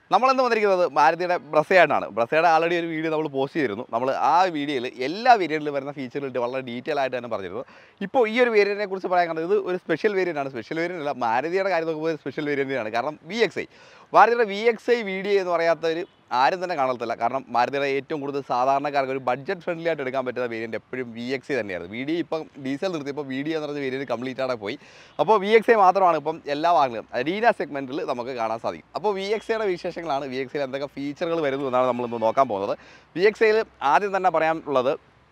നമ്മളെന്ന് വന്നിരിക്കുന്നത് മാരുതിയുടെ ബ്രസയായിട്ടാണ് ബ്രസയുടെ ആൾറെഡി ഒരു വീഡിയോ നമ്മൾ പോസ്റ്റ് ചെയ്തിരുന്നു നമ്മൾ ആ വീഡിയോയിൽ എല്ലാ വേരിയൻറ്റിലും വരുന്ന ഫീച്ചറുകളിട്ട് വളരെ ഡീറ്റെയിൽ ആയിട്ട് തന്നെ പറഞ്ഞിരുന്നു ഇപ്പോൾ ഈ ഒരു വേരിയൻറ്റിനെ കുറിച്ച് പറയാൻ കാരണം ഇത് ഒരു സ്പെഷ്യൽ വേരിയൻ്റ് ആണ് സ്പെഷ്യൽ വേരിയൻ്റ് അല്ല മാരുതിയുടെ കാര്യം നോക്കുമ്പോൾ സ്പെഷ്യൽ വേരിയൻ്റ് ആണ് കാരണം വി എക്സ് ഐ മാരുതിയുടെ വി എക്സ് ഐ വീഡിയോ എന്ന് പറയാത്തവർ ആരും തന്നെ കാണത്തില്ല കാരണം മാരുതിയുടെ ഏറ്റവും കൂടുതൽ സാധാരണക്കാർക്ക് ഒരു ബഡ്ജറ്റ് ഫ്രണ്ട്ലി ആയിട്ട് എടുക്കാൻ പറ്റുന്ന വേരിയൻറ്റ് എപ്പോഴും വി എക്സ് ഐ തന്നെയാണ് വീഡിയോ ഇപ്പം ഡീസൽ നിർത്തിയപ്പോൾ വീഡിയോ എന്ന് പറഞ്ഞ വേരിയൻറ്റ് കംപ്ലീറ്റ് ആടെ പോയി അപ്പോൾ വി എക്സ് ഐ മാത്രമാണ് ഇപ്പം എല്ലാ വാഹനങ്ങളും അരീന സെഗ്മെൻറ്റിൽ നമുക്ക് കാണാൻ സാധിക്കും അപ്പോൾ വി എക്സ് ഐയുടെ വിശേഷങ്ങളാണ് വി എക്സ് ഐയിൽ എന്തൊക്കെ ഫീച്ചറുകൾ വരുന്നു എന്നാണ് നമ്മളിന്ന് നോക്കാൻ പോകുന്നത് വി എക്സ് ഐയിൽ ആദ്യം തന്നെ പറയാനുള്ളത്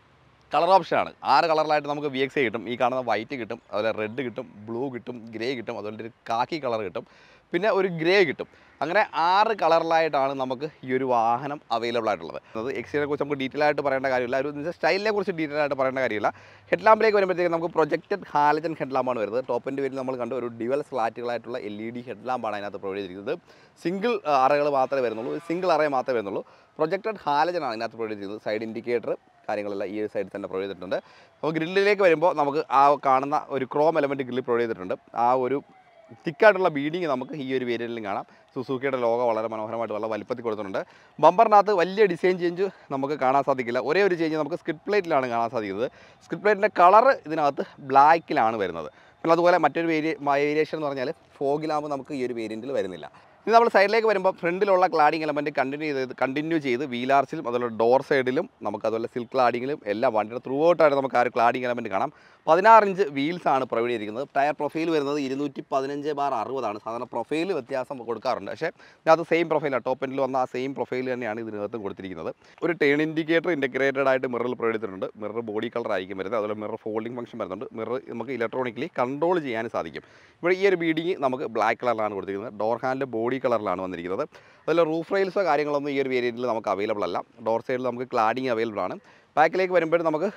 കളർ ഓപ്ഷനാണ് ആറ് കളറിലായിട്ട് നമുക്ക് വി എക്സ് ഐ കിട്ടും ഈ കാണുന്ന വൈറ്റ് കിട്ടും അതുപോലെ റെഡ് കിട്ടും ബ്ലൂ കിട്ടും ഗ്രേ കിട്ടും അതുപോലെ ഒരു കാക്കി കളർ കിട്ടും പിന്നെ ഒരു ഗ്രേ കിട്ടും അങ്ങനെ ആറ് കളറിലായിട്ടാണ് നമുക്ക് ഈ ഒരു വാഹനം അവൈലബിൾ ആയിട്ടുള്ളത് അത് എക്സിനെ കുറിച്ച് നമുക്ക് ഡീറ്റെയിൽ ആയിട്ട് പറയേണ്ട കാര്യമില്ല ഒരു സ്റ്റൈലിനെ കുറിച്ച് ഡീറ്റെയിൽ ആയിട്ട് പറയേണ്ട കാര്യമില്ല ഹെഡ്ലാമ്പിലേക്ക് വരുമ്പോഴത്തേക്ക് നമുക്ക് പ്രൊജക്റ്റഡ് ഹാലജൻ ഹെഡ്ലാമ്പാണ് വരുന്നത് ടോപ്പിൻ്റെ പേരിൽ നമ്മൾ കണ്ട ഒരു ഡിവൽ സ്ലാറ്റുകളായിട്ടുള്ള എൽ ഇ ഡി ഹെഡ്ലാമ്പാണ് അതിനകത്ത് പ്രൊവൈഡ് ചെയ്തിരിക്കുന്നത് സിംഗിൾ അറകൾ മാത്രമേ വരുന്നുള്ളൂ സിംഗിൾ അറേ മാത്രമേ വരുന്നുള്ളൂ പ്രൊജക്റ്റഡ് ഹാലജൻ ആണ് ഇതിനകത്ത് പ്രൊവൈഡ് ചെയ്തിരിക്കുന്നത് സൈഡ് ഇൻഡിക്കേറ്റർ കാര്യങ്ങളെല്ലാം ഈ ഒരു സൈഡിൽ തന്നെ പ്രൊവൈഡ് ചെയ്തിട്ടുണ്ട് അപ്പോൾ ഗ്രില്ലിലേക്ക് വരുമ്പോൾ നമുക്ക് ആ കാണുന്ന ഒരു ക്രോം എലമെൻറ്റ് ഗ്രില്ലിൽ പ്രൊവൈഡ് ചെയ്തിട്ടുണ്ട് ആ ഒരു തിക്കായിട്ടുള്ള ബീഡിങ് നമുക്ക് ഈ ഒരു വേരിയൻറ്റിലും കാണാം സുസൂക്കിയുടെ ലോഗോ വളരെ മനോഹരമായിട്ട് വളരെ വലിപ്പത്തിൽ കൊടുത്തിട്ടുണ്ട് ബമ്പറിനകത്ത് വലിയ ഡിസൈൻ ചേഞ്ച് നമുക്ക് കാണാൻ സാധിക്കില്ല ഒരേ ഒരു ചേഞ്ച് നമുക്ക് സ്കിറ്റ് പ്ലേറ്റിലാണ് കാണാൻ സാധിക്കുന്നത് സ്കിറ്റ് പ്ലേറ്റിൻ്റെ കളർ ഇതിനകത്ത് ബ്ലാക്കിലാണ് വരുന്നത് പിന്നെ അതുപോലെ മറ്റൊരു വേരിയ വേരിയേഷൻ എന്ന് പറഞ്ഞാൽ ഫോഗിലാകുമ്പോൾ നമുക്ക് ഈ ഒരു വേരിയൻറ്റിൽ വരുന്നില്ല ഇനി നമ്മൾ സൈഡിലേക്ക് വരുമ്പോൾ ഫ്രണ്ടിലുള്ള ക്ലാഡിംഗ് എലമെൻറ്റ് കണ്ടിന്യൂ ചെയ്ത് കണ്ടിന്യൂ ചെയ്ത് വീലാർച്ചിലും അതുപോലെ ഡോർ സൈഡിലും നമുക്ക് അതുപോലെ സിൽക്ക് ക്ലാഡിങ്ങിലും എല്ലാം വണ്ടിയുടെ ത്രൂ ഔട്ടായിട്ട് നമുക്ക് ആ ഒരു ക്ലാഡിംഗ് എലമെൻറ്റ് കാണാം പതിനാറ് ഇഞ്ച് വീൽസ് ആണ് പ്രൊവൈഡ് ചെയ്തിരിക്കുന്നത് ടയർ പ്രൊഫൈൽ വരുന്നത് ഇരുന്നൂറ്റി പതിനഞ്ച് ബാർ അറുപതാണ് സാധാരണ പ്രൊഫൈൽ വ്യത്യാസം കൊടുക്കാറുണ്ട് പക്ഷേ ഇതിനകത്ത് സെയിം പ്രൊഫൈലാണ് ടോപ്പ് എൻഡിൽ വന്ന ആ സെയിം പ്രൊഫൈൽ തന്നെയാണ് ഇതിനകത്ത് കൊടുത്തിരിക്കുന്നത് ഒരു ടേൺ ഇൻഡിക്കേറ്റർ ഇൻറ്റഗ്രേറ്റഡ് ആയിട്ട് മിററിൽ പ്രൊവൈഡ് ചെയ്തിട്ടുണ്ട് മിറർ ബോഡി കളർ ആയിരിക്കും വരുന്നത് അതുപോലെ മിറർ ഫോൾഡിംഗ് ഫംഗ്ഷൻ വരുന്നുണ്ട് മിറർ നമുക്ക് ഇലക്ട്രോണിക്കലി കൺട്രോൾ ചെയ്യാൻ സാധിക്കും ഇവിടെ ഈ ഒരു ബീഡിങ് നമുക്ക് ബ്ലാക്ക് കളറിലാണ് കൊടുത്തിരിക്കുന്നത് ഡോർ ഹാൻഡ് ബോഡി കളറിലാണ് വന്നിരിക്കുന്നത് അതുപോലെ റൂഫ് റെയിൽസോ കാര്യങ്ങളൊന്നും ഈ ഒരു വേരിയൻറ്റിൽ നമുക്ക് അവൈലബിൾ അല്ല ഡോർ സൈഡിൽ നമുക്ക് ക്ലാഡിങ് അവൈലബിൾ ആണ് ബാക്കിലേക്ക് വരുമ്പോഴും നമുക്ക്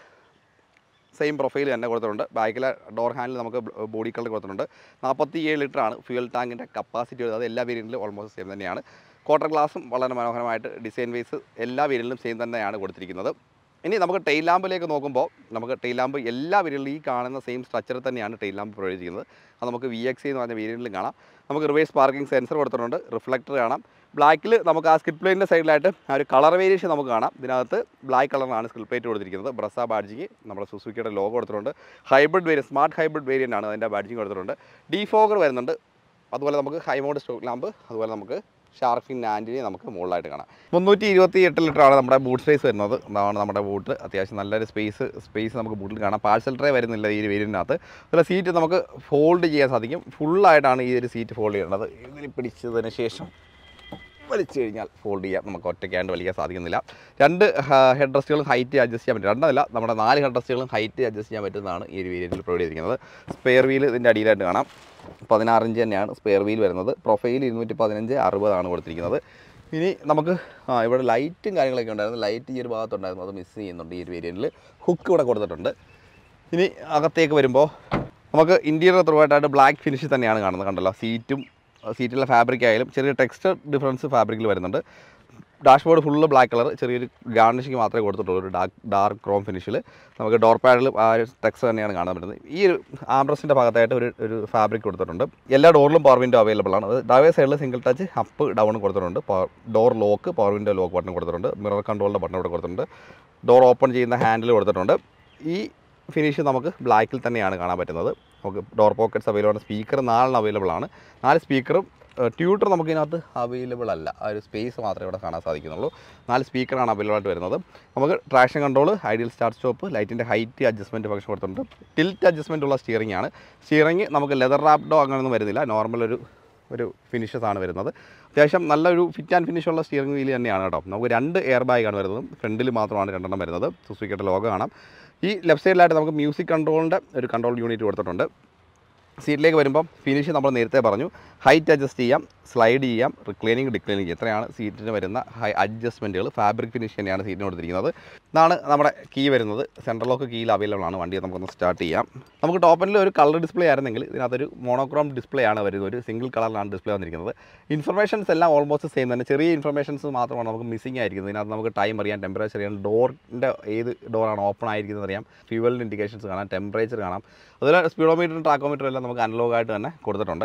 സെയിം പ്രൊഫൈൽ തന്നെ കൊടുത്തിട്ടുണ്ട് ബാക്കിലെ ഡോർ ഹാൻഡിൽ നമുക്ക് ബോഡി കളർ കൊടുത്തിട്ടുണ്ട് നാൽപ്പത്തി ഏഴ് ലിറ്ററാണ് ഫ്യൂൽ ടാങ്കിൻ്റെ കപ്പാസിറ്റി അത് എല്ലാ വേരിയൻറ്റിലും ഓൾമോസ്റ്റ് സെയിം തന്നെയാണ് ക്വാർട്ടർ ഗ്ലാസും വളരെ മനോഹരമായിട്ട് ഡിസൈൻ വൈസ് എല്ലാ വേരിയൻറ്റിലും സെയിം തന്നെയാണ് കൊടുത്തിരിക്കുന്നത് ഇനി നമുക്ക് ടെയിൽ ലാമ്പിലേക്ക് നോക്കുമ്പോൾ നമുക്ക് ടെയിൽ ലാമ്പ് എല്ലാ വേരിയൻറ്റിലും ഈ കാണുന്ന സെയിം സ്ട്രക്ചറിൽ തന്നെയാണ് ടെയിൽ ലാമ്പ് പ്രൊവൈഡ് ചെയ്യുന്നത് അത് നമുക്ക് വി എക്സ് എന്ന് പറഞ്ഞ വേരിയൻറ്റിലും കാണാം നമുക്ക് റിവേഴ്സ് പാർക്കിംഗ് സെൻസർ കൊടുത്തിട്ടുണ്ട് റിഫ്ലക്ടർ കാണാം ബ്ലാക്കിൽ നമുക്ക് ആ സ്കിറ്റ് പ്ലേറ്റിൻ്റെ സൈഡിലായിട്ട് ആ ഒരു കളർ വേരിയേഷൻ നമുക്ക് കാണാം ഇതിനകത്ത് ബ്ലാക്ക് കളറിലാണ് സ്കിറ്റ് പ്ലേറ്റ് കൊടുത്തിരിക്കുന്നത് ബ്രസ ബാഡ്ജിങ് നമ്മുടെ സുസുക്കിയുടെ ലോഗോ കൊടുത്തിട്ടുണ്ട് hybrid variant smart hybrid variant ആണ് അതിൻ്റെ ബാഡ്ജിങ് കൊടുത്തിട്ടുണ്ട് ഡീഫോഗർ വരുന്നുണ്ട് അതുപോലെ നമുക്ക് ഹൈ മോഡ് സ്റ്റോക്ക് ലാമ്പ് അതുപോലെ നമുക്ക് ഷാർഫിൻ ആൻറ്റിനെ നമുക്ക് മുകളിലായിട്ട് കാണാം മുന്നൂറ്റി ഇരുപത്തി എട്ട് ലിറ്ററാണ് നമ്മുടെ ബൂട്ട് സ്പേസ് വരുന്നത് അതാണ് നമ്മുടെ ബൂട്ട് അത്യാവശ്യം നല്ലൊരു സ്പേസ് സ്പേസ് നമുക്ക് ബൂട്ടിൽ കാണാം പാഴ്സൽ ട്രേ വരുന്നില്ല ഈ ഒരു വേരിയൻറ്റിനകത്ത് അതുപോലെ സീറ്റ് നമുക്ക് ഫോൾഡ് ചെയ്യാൻ സാധിക്കും ഫുള്ളായിട്ടാണ് ഈ ഒരു സീറ്റ് ഫോൾഡ് ചെയ്യേണ്ടത് ഇതിൽ പിടിച്ചതിന് ശേഷം വലിച്ചു കഴിഞ്ഞാൽ ഫോൾഡ് ചെയ്യാം നമുക്ക് ഒറ്റയ്ക്കാണ്ട് വലിക്കാൻ സാധിക്കുന്നില്ല രണ്ട് ഹെഡ് റെസ്റ്റുകളും ഹൈറ്റ് അഡ്ജസ്റ്റ് ചെയ്യാൻ പറ്റും രണ്ടല്ല നമ്മുടെ നാല് ഹെഡ് റെസ്റ്റുകളും ഹൈറ്റ് അഡ്ജസ്റ്റ് ചെയ്യാൻ പറ്റുന്നതാണ് ഈ ഒരു വേരിയൻറ്റിൽ പ്രൊവൈഡ് ചെയ്തിരിക്കുന്നത് സ്പെയർ വീൽ ഇതിൻ്റെ അടിയിലായിട്ട് കാണാം പതിനാറ് ഇഞ്ച് തന്നെയാണ് സ്പെയർ വീൽ വരുന്നത് പ്രൊഫൈൽ ഇരുന്നൂറ്റി പതിനഞ്ച് അറുപതാണ് കൊടുത്തിരിക്കുന്നത് ഇനി നമുക്ക് ആ ഇവിടെ ലൈറ്റും കാര്യങ്ങളൊക്കെ ഉണ്ടായിരുന്നു ലൈറ്റ് ഈ ഒരു ഭാഗത്തുണ്ടായിരുന്നു അത് മിസ് ചെയ്യുന്നുണ്ട് ഈ ഒരു വേരിയൻറ്റിൽ ഹുക്ക് ഇവിടെ കൊടുത്തിട്ടുണ്ട് ഇനി അകത്തേക്ക് വരുമ്പോൾ നമുക്ക് ഇൻറ്റീരിയർ ത്രൂ ആയിട്ടായിട്ട് ബ്ലാക്ക് ഫിനിഷ് തന്നെയാണ് കാണുന്നത് കണ്ടല്ലോ സീറ്റും സീറ്റിലെ ഫാബ്രിക് ആയാലും ചെറിയ ടെക്സ്ചർ ഡിഫറൻസ് ഫാബ്രിക്കിൽ വരുന്നുണ്ട് ഡാഷ്ബോർഡ് ഫുള്ള് ബ്ലാക്ക് കളർ ചെറിയൊരു ഗാർണിഷിങ് മാത്രമേ കൊടുത്തിട്ടുള്ളൂ ഒരു ഡാർക്ക് ഡാർക്ക് ക്രോം ഫിനിഷിൽ നമുക്ക് ഡോർ പാഡിലും ആ ഒരു ടെക്സ് തന്നെയാണ് കാണാൻ പറ്റുന്നത് ഈ ഒരു ആംബ്രസിൻ്റെ ഭാഗത്തായിട്ട് ഒരു ഒരു ഫാബ്രിക് കൊടുത്തിട്ടുണ്ട് എല്ലാ ഡോറിലും പവർ വിൻഡോ അവൈലബിൾ ആണ് അത് ഡ്രൈവർ സൈഡിൽ സിംഗിൾ ടച്ച് അപ്പ് ഡൗൺ കൊടുത്തിട്ടുണ്ട് door lock power window lock button കൊടുത്തിട്ടുണ്ട് മിറർ കൺട്രോളിൻ്റെ ബട്ടൺ ഇവിടെ കൊടുത്തിട്ടുണ്ട് ഡോർ ഓപ്പൺ ചെയ്യുന്ന ഹാൻഡിൽ കൊടുത്തിട്ടുണ്ട് ഈ ഫിനിഷ് നമുക്ക് ബ്ലാക്കിൽ തന്നെയാണ് കാണാൻ പറ്റുന്നത് നമുക്ക് ഡോർ പോക്കറ്റ്സ് അവൈലബിൾ ആണ് സ്പീക്കർ നാലെണ്ണം അവൈലബിൾ ആണ് നാല് സ്പീക്കറും ട്യൂട്ടർ നമുക്ക് ഇതിനകത്ത് അവൈലബിൾ അല്ല ആ ഒരു സ്പേസ് മാത്രമേ ഇവിടെ കാണാൻ സാധിക്കുന്നുള്ളൂ നാല് സ്പീക്കറാണ് അവൈലബിൾ ആയിട്ട് വരുന്നത് നമുക്ക് traction control ideal start stop ലൈറ്റിൻ്റെ ഹൈറ്റ് അഡ്ജസ്റ്റ്മെൻറ്റ് ഫംഗ്ഷൻ കൊടുത്തിട്ടുണ്ട് ടിൽറ്റ് അഡ്ജസ്റ്റ്മെൻ്റ് ഉള്ള സ്റ്റിയറിംഗ് ആണ് സ്റ്റിയറിംഗ് നമുക്ക് ലെതർ റാപ്ഡോ അങ്ങനെയൊന്നും വരുന്നില്ല നോർമൽ ഒരു ഒരു ഫിനിഷസ് ആണ് വരുന്നത് അത്യാവശ്യം നല്ലൊരു ഫിറ്റ് ആൻഡ് ഫിനിഷ് ഉള്ള സ്റ്റിയറിംഗ് വീൽ തന്നെയാണ് കേട്ടോ നമുക്ക് രണ്ട് എയർ ബാഗാണ് വരുന്നത് ഫ്രണ്ടിൽ മാത്രമാണ് രണ്ടെണ്ണം വരുന്നത് സുസുക്കിയുടെ ലോഗോ കാണാം ഈ ലെഫ്റ്റ് സൈഡിലായിട്ട് നമുക്ക് മ്യൂസിക് കൺട്രോളിൻ്റെ ഒരു കൺട്രോൾ യൂണിറ്റ് കൊടുത്തിട്ടുണ്ട് സീറ്റിലേക്ക് വരുമ്പം ഫിനിഷ് നമ്മൾ നേരത്തെ പറഞ്ഞു ഹൈറ്റ് അഡ്ജസ്റ്റ് ചെയ്യാം സ്ലൈഡ് ചെയ്യാം റിക്ലൈനിങ് ഡിക്ലൈനിങ് ചെയ്യാം ഇത്രയാണ് സീറ്റിന് വരുന്ന ഹൈ അഡ്ജസ്റ്റ്മെൻറ്റുകൾ ഫാബ്രിക് ഫിനിഷ് തന്നെയാണ് സീറ്റിന് കൊടുത്തിരിക്കുന്നത് ഇതാണ് നമ്മുടെ കീ വരുന്നത് സെൻട്രൽ ലോക്ക് കീയിൽ അവൈലബിൾ ആണ് വണ്ടി നമുക്കൊന്ന് സ്റ്റാർട്ട് ചെയ്യാം നമുക്ക് ടോപ്പിൽ ഒരു കളർ ഡിസ്പ്ലേ ആയിരുന്നെങ്കിൽ ഇതിനകത്തൊരു മോണോക്രോം ഡിസ്പ്ലേ ആണ് വരുന്നത് ഒരു സിംഗിൾ കളറിലാണ് ഡിസ്പ്ലേ വന്നിരിക്കുന്നത് ഇൻഫർമേഷൻസ് എല്ലാം ഓൾമോസ്റ്റ് സെയിം തന്നെ ചെറിയ ഇൻഫർമേഷൻസ് മാത്രമാണ് നമുക്ക് മിസ്സിംഗ് ആയിരിക്കുന്നത് ഇതിനകത്ത് നമുക്ക് ടൈം അറിയാം ടെമ്പറേച്ചർ അറിയാം ഡോറിൻ്റെ ഏത് ഡോറാണ് ഓപ്പൺ ആയിരിക്കുന്നത് അറിയാം ഫ്യൂവലിൻ്റെ ഇൻഡിക്കേഷൻസ് കാണാം ടെമ്പറേച്ചർ കാണാം അതുപോലെ സ്പീഡോമീറ്ററും ട്രാക്കോമീറ്ററും എല്ലാം നമുക്ക് അനലോഗ് ആയിട്ട് തന്നെ കൊടുത്തിട്ടുണ്ട്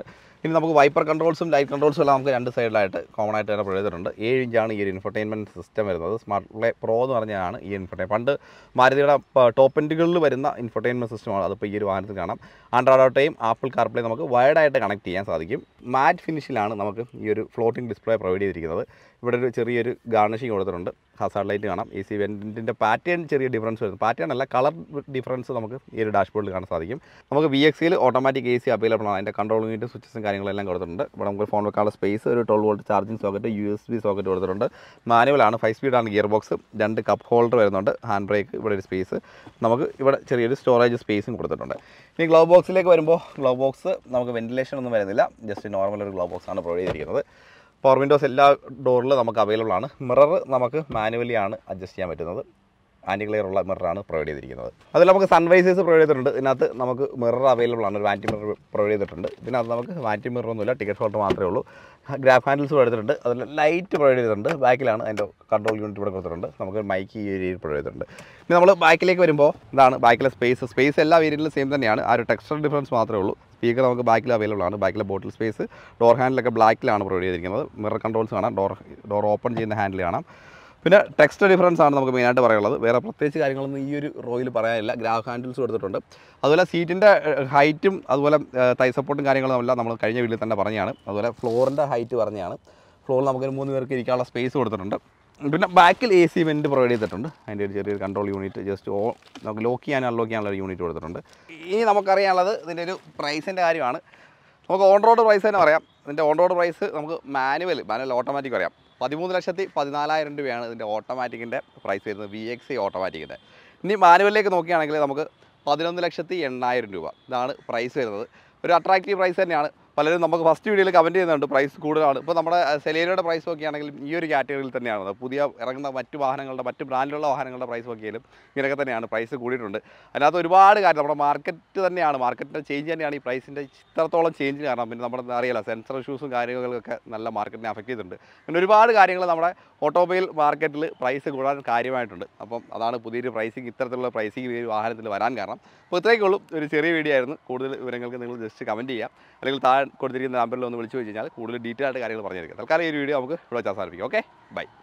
ഇനി നമുക്ക് വൈപ്പർ കൺട്രോൾസും ലൈറ്റ് കൺട്രോൾസും എല്ലാം നമുക്ക് രണ്ട് സൈഡിലായിട്ട് കോമൺ ആയിട്ട് തന്നെ പ്രൊവൈഡ് ചെയ്തിട്ടുണ്ട് ഏഴ് ഇഞ്ചാണ് ഈ ഒരു ഇൻഫർടൈൻമെൻറ്റ് സിസ്റ്റം വരുന്നത് സ്മാർട്ട് പ്ലേ പ്രോ എന്ന് പറഞ്ഞാണ് ഈ ഇൻഫർടൈൻ പണ്ട് മാരുതിയുടെ ടോപ്പ് എൻഡുകളിൽ വരുന്ന ഇൻഫർടൈൻമെൻറ്റ് സിസ്റ്റമാണ് അതിപ്പോൾ ഈ ഒരു വാഹനത്തിൽ കാണാം ആൻഡ്രോയിഡ് ഓട്ടോയും ആപ്പിൾ കാർപ്ലേ നമുക്ക് വൈഡായിട്ട് കണക്ട് ചെയ്യാൻ സാധിക്കും മാറ്റ് ഫിനിഷിലാണ് നമുക്ക് ഈ ഒരു ഫ്ലോട്ടിംഗ് ഡിസ്പ്ലേ പ്രൊവൈഡ് ചെയ്തിരിക്കുന്നത് ഇവിടെ ഒരു ചെറിയൊരു ഗാർണിഷിങ് കൊടുത്തിട്ടുണ്ട് ഹസാർഡ് ലൈറ്റ് കാണാം എ സി വെൻറ്റിൻ്റെ പാറ്റേൺ ചെറിയ ഡിഫറൻസ് വരുന്നു പാറ്റേൺ അല്ല കളർ ഡിഫറൻസ് നമുക്ക് ഈ ഒരു ഡാഷ്ബോർഡിൽ കാണാൻ സാധിക്കും നമുക്ക് വി എക്സിയിൽ ഓട്ടോമാറ്റിക് എ സി അവൈലബിൾ ആണ് അതിൻ്റെ കൺട്രോൾ യൂണിറ്റ് സ്വിച്ചസും കാര്യങ്ങളെല്ലാം കൊടുത്തിട്ടുണ്ട് ഇവിടെ നമുക്ക് ഫോൺ വെക്കാനുള്ള സ്പേസ് ഒരു twelve volt charging socket U S B socket കൊടുത്തിട്ടുണ്ട് മാനുവലാണ് ഫൈവ് സ്പീഡാണ് ഗിയർ ബോക്സ് രണ്ട് കപ്പ് ഹോൾഡർ വരുന്നുണ്ട് ഹാൻഡ് ബ്രേക്ക് ഇവിടെ ഒരു സ്പേസ് നമുക്ക് ഇവിടെ ചെറിയൊരു സ്റ്റോറേജ് സ്പേസും കൊടുത്തിട്ടുണ്ട് ഇനി ഗ്ലോ ബോക്സിലേക്ക് വരുമ്പോൾ ഗ്ലോ ബോക്സ് നമുക്ക് വെന്റിലേഷൻ ഒന്നും വരുന്നില്ല ജസ്റ്റ് നോർമൽ ഒരു ഗ്ലോ ബോക്സ് ആണ് പ്രൊവൈഡ് ചെയ്തിരിക്കുന്നത് പവർ വിൻഡോസ് എല്ലാ ഡോറിലും നമുക്ക് അവൈലബിൾ ആണ് മിറർ നമുക്ക് മാനുവലി ആണ് അഡ്ജസ്റ്റ് ചെയ്യാൻ പറ്റുന്നത് ആൻറ്റി ക്ലിയർ ഉള്ള മിററാണ് പ്രൊവൈഡ് ചെയ്തിരിക്കുന്നത് അതിൽ നമുക്ക് സൺവൈസേഴ്സ് പ്രൊവൈഡ് ചെയ്തിട്ടുണ്ട് ഇതിനകത്ത് നമുക്ക് മിറർ അവൈലബിൾ ആണ് ഒരു വാൻറ്റി മിറർ പ്രൊവൈഡ് ചെയ്തിട്ടുണ്ട് ഇതിനകത്ത് നമുക്ക് വാൻറ്റി മിറർ ഒന്നുമില്ല ടിക്കറ്റ് ഹോൾഡർ മാത്രമേ ഉള്ളൂ ഗ്രാഫ് ഹാൻഡിൽസ് എടുത്തിട്ടുണ്ട് അതിൽ ലൈറ്റ് പ്രൊവൈഡ് ചെയ്തിട്ടുണ്ട് ബാക്കിലാണ് അതിൻ്റെ കൺട്രോൾ യൂണിറ്റ് ഇവിടെ കൊടുത്തിട്ടുണ്ട് നമുക്ക് മൈക്ക് ഈ ഏരിയയിൽ പ്രൊവൈഡ് ചെയ്തിട്ടുണ്ട് ഇനി നമ്മൾ ബാക്കിലേക്ക് വരുമ്പോൾ ഇതാണ് ബാക്കിലെ സ്പേസ് സ്പേസ് എല്ലാ വേരിയൻറ്റിലും സെയിം തന്നെയാണ് ആ ഒരു ടെക്സ്റ്റർ ഡിഫറൻസ് മാത്രമേ ഉള്ളൂ സ്പീക്കർ നമുക്ക് ബാക്കിൽ അവൈലബിൾ ആണ് ബാക്കിലെ ബോട്ടിൽ സ്പേസ് ഡോർ ഹാൻഡിലൊക്കെ ബ്ലാക്കിലാണ് പ്രൊവൈഡ് ചെയ്തിരിക്കുന്നത് മിറർ കൺട്രോൾസ് കാണാം ഡോർ ഡോർ ഓപ്പൺ ചെയ്യുന്ന ഹാൻഡിൽ കാണാം പിന്നെ ടെക്സ്റ്റ് ഡിഫറൻസ് ആണ് നമുക്ക് മെയിനായിട്ട് പറയാനുള്ളത് വേറെ പ്രത്യേകിച്ച് കാര്യങ്ങളൊന്നും ഈ ഒരു റോയിൽ പറയാനില്ല ഗ്രാഫ് ഹാൻഡിൽസ് കൊടുത്തിട്ടുണ്ട് അതുപോലെ സീറ്റിൻ്റെ ഹൈറ്റും അതുപോലെ തൈ സപ്പോർട്ടും കാര്യങ്ങളും എല്ലാം നമ്മൾ കഴിഞ്ഞ വീട്ടിൽ തന്നെ പറഞ്ഞതാണ് അതുപോലെ ഫ്ലോറിൻ്റെ ഹൈറ്റ് പറഞ്ഞതാണ് ഫ്ലോറിൽ നമുക്കൊരു മൂന്ന് പേർക്ക് ഇരിക്കാനുള്ള സ്പേസ് കൊടുത്തിട്ടുണ്ട് പിന്നെ ബാക്കിൽ എ സി വെൻറ്റ് പ്രൊവൈഡ് ചെയ്തിട്ടുണ്ട് അതിൻ്റെ ഒരു ചെറിയൊരു കൺട്രോൾ യൂണിറ്റ് ജസ്റ്റ് ഓ നമുക്ക് ലോക്ക് ചെയ്യാൻ അൺലോക്ക് ചെയ്യാനുള്ള ഒരു യൂണിറ്റ് കൊടുത്തിട്ടുണ്ട് ഇനി നമുക്കറിയാനുള്ളത് ഇതിൻ്റെ ഒരു പ്രൈസിൻ്റെ കാര്യമാണ് നമുക്ക് ഓൺ റോഡ് പ്രൈസ് തന്നെ പറയാം ഇതിൻ്റെ ഓൺ റോഡ് പ്രൈസ് നമുക്ക് മാനുവൽ മാനുവൽ ഓട്ടോമാറ്റിക് പറയാം പതിമൂന്ന് ലക്ഷത്തി പതിനാലായിരം രൂപയാണ് ഇതിൻ്റെ ഓട്ടോമാറ്റിക്കിൻ്റെ പ്രൈസ് വരുന്നത് വി എക്സ് സി ഓട്ടോമാറ്റിക്കിൻ്റെ ഇനി മാനുവലിലേക്ക് നോക്കുകയാണെങ്കിൽ നമുക്ക് പതിനൊന്ന് ലക്ഷത്തി എണ്ണായിരം രൂപ ഇതാണ് പ്രൈസ് വരുന്നത് ഒരു അട്രാക്റ്റീവ് പ്രൈസ് തന്നെയാണ് പലരും നമുക്ക് ഫസ്റ്റ് വീഡിയോയിൽ കമൻറ്റ് ചെയ്യുന്നുണ്ട് പ്രൈസ് കൂടുതലാണ് ഇപ്പോൾ നമ്മുടെ സെലേനയുടെ പ്രൈസ് നോക്കിയാണെങ്കിൽ ഈ ഒരു കാറ്റഗറിയിൽ തന്നെയാണ് ഉള്ളത്. പുതിയ ഇറങ്ങുന്ന മറ്റ് വാഹനങ്ങളുടെ മറ്റ് ബ്രാൻഡിലുള്ള വാഹനങ്ങളുടെ പ്രൈസ് നോക്കിയാലും ഇങ്ങനെയൊക്കെ തന്നെയാണ് പ്രൈസ് കൂടിയിട്ടുണ്ട് അതിനകത്ത് ഒരുപാട് കാര്യം നമ്മുടെ മാർക്കറ്റ് തന്നെയാണ് മാർക്കറ്റിൻ്റെ ചേഞ്ച് തന്നെയാണ് ഈ പ്രൈസിൻ്റെ ഇത്രത്തോളം ചേഞ്ച് കാരണം പിന്നെ നമ്മുടെ അറിയാലോ സെൻസർ ഇഷ്യൂസും കാര്യങ്ങളൊക്കെ നല്ല മാർക്കറ്റിനെ അഫക്റ്റ് ചെയ്തിട്ടുണ്ട് അങ്ങനെ ഒരുപാട് കാര്യങ്ങൾ നമ്മുടെ ഓട്ടോമൊബൈൽ മാർക്കറ്റിൽ പ്രൈസ് കൂടാൻ കാര്യമായിട്ടുണ്ട് അപ്പം അതാണ് പുതിയൊരു പ്രൈസിങ് ഇത്തരത്തിലുള്ള പ്രൈസിങ് ഈ ഒരു വാഹനത്തിൽ വരാൻ കാരണം അപ്പോൾ ഇത്രയൊക്കെ ഉള്ളൂ ഒരു ചെറിയ വീഡിയോ ആയിരുന്നു കൂടുതൽ വിവരങ്ങൾക്ക് നിങ്ങൾ ജസ്റ്റ് കമൻറ്റ് ചെയ്യാം അല്ലെങ്കിൽ താഴെ കൊടുത്തിരിക്കുന്ന നമ്പറിൽ ഒന്ന് വിളിച്ചു വെച്ച് കഴിഞ്ഞാൽ കൂടുതൽ ഡീറ്റെയിൽ ആയിട്ട് കാര്യങ്ങൾ പറഞ്ഞിരിക്കും തൽക്കാലം ഈ ഒരു വീഡിയോ നമുക്ക് ഇവിടെ വെച്ച് അവസാനിപ്പിക്കാം ഓക്കെ ബൈ